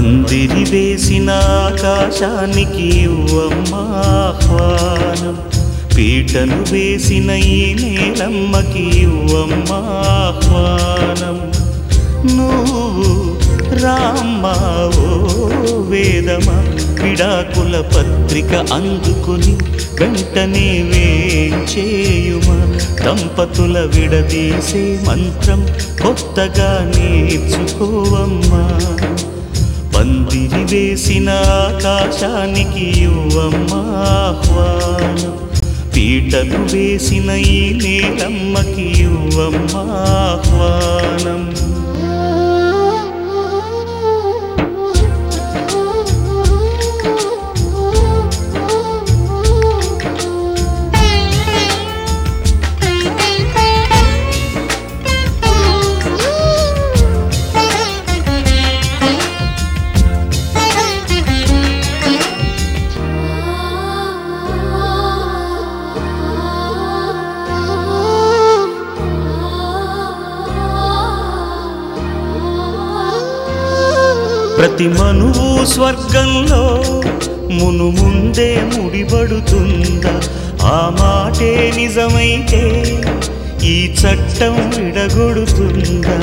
పందిరి వేసిన ఆకాశానికి ఇవ్వమ్మా ఆహ్వానం పీటను వేసిన ఈ నేలమ్మకి ఇవ్వమ్మా ఆహ్వానం నువ్వు రామ్మా ఓ వేదమా విడాకుల పత్రిక అందుకుని వెంటనే వేచేయుమా దంపతుల విడదీసే మంత్రం కొత్తగా నేర్చుకోవమ్మా పందిరి వేసిన ఆకాశానికి ఇవ్వమ్మా ఆహ్వానం పీటలు వేసిన ఈ నేలమ్మకి ఇవ్వమ్మా ఆహ్వానం ప్రతి మనువు స్వర్గంలో మును ముందే ముడిపడుతుందా ఆ మాటే నిజమైతే ఈ చట్టం విడగొడుతుందా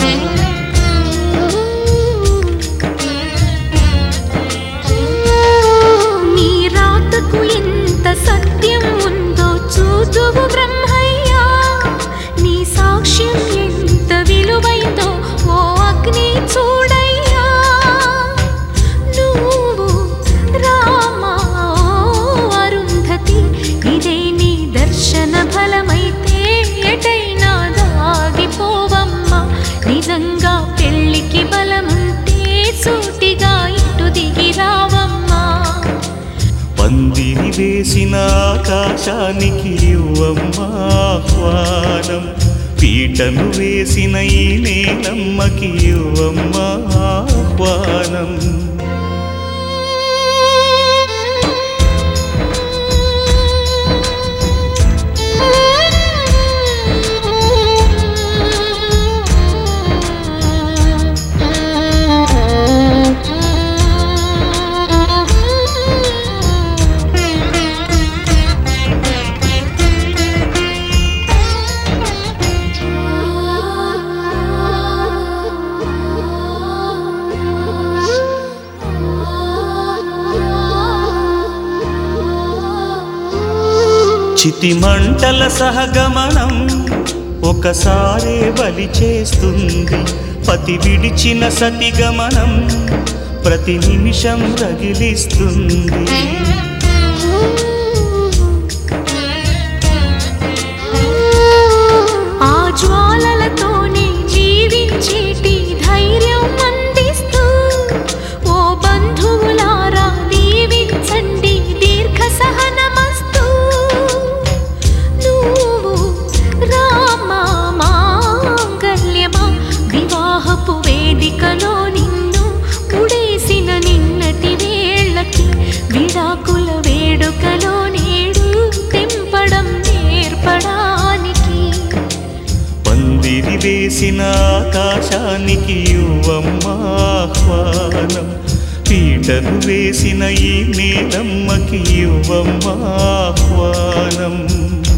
నీ రాతకు ఎంత సత్యం ఉందో చూదువు బ్రహ్మయ్యా నీ సాక్ష్యం ఎంత విలువైందో ఓ అగ్ని చూడయ్యా నువ్వు రామా ఓ అరుంధతి ఇదే నీ దర్శన ఫలమైతే ఎటైనా దాగిపోవమ్మా నిజంగా పెళ్ళికి బలముంటే సూటిగా ఇటు దిగి రావమ్మా పందిరి వేసిన ఆకాశానికి ఇవ్వమ్మా ఆహ్వానం పీటను వేసిన ఈ నేలమ్మకి ఇవ్వమ్మా ఆహ్వానం చితి మంటల సహగమనం ఒకసారే బలి చేస్తుంది పతి విడిచిన సతి గమనం ప్రతి నిమిషం రగిలిస్తుంది ఆ జ్వాలలతోనే జీవించేటి ధైర్యం అందిస్తూ ఓ బంధువులారా దీవించండి దీర్ఘ సహనమస్తు నువ్వు రామా మాంగల్యమా వివాహపు వేదికలో నిన్ను ఉడేసిన నిన్నటి వేళ్ళకి విడాకుల వేడుకలో నేడు తెంపడం నేర్పడానికి పందిరి వేసిన ఆకాశానికి ఇవ్వమ్మా ఆహ్వానం పీటను వేసిన ఈ నేలమ్మకి ఇవ్వమ్మా ఆహ్వానం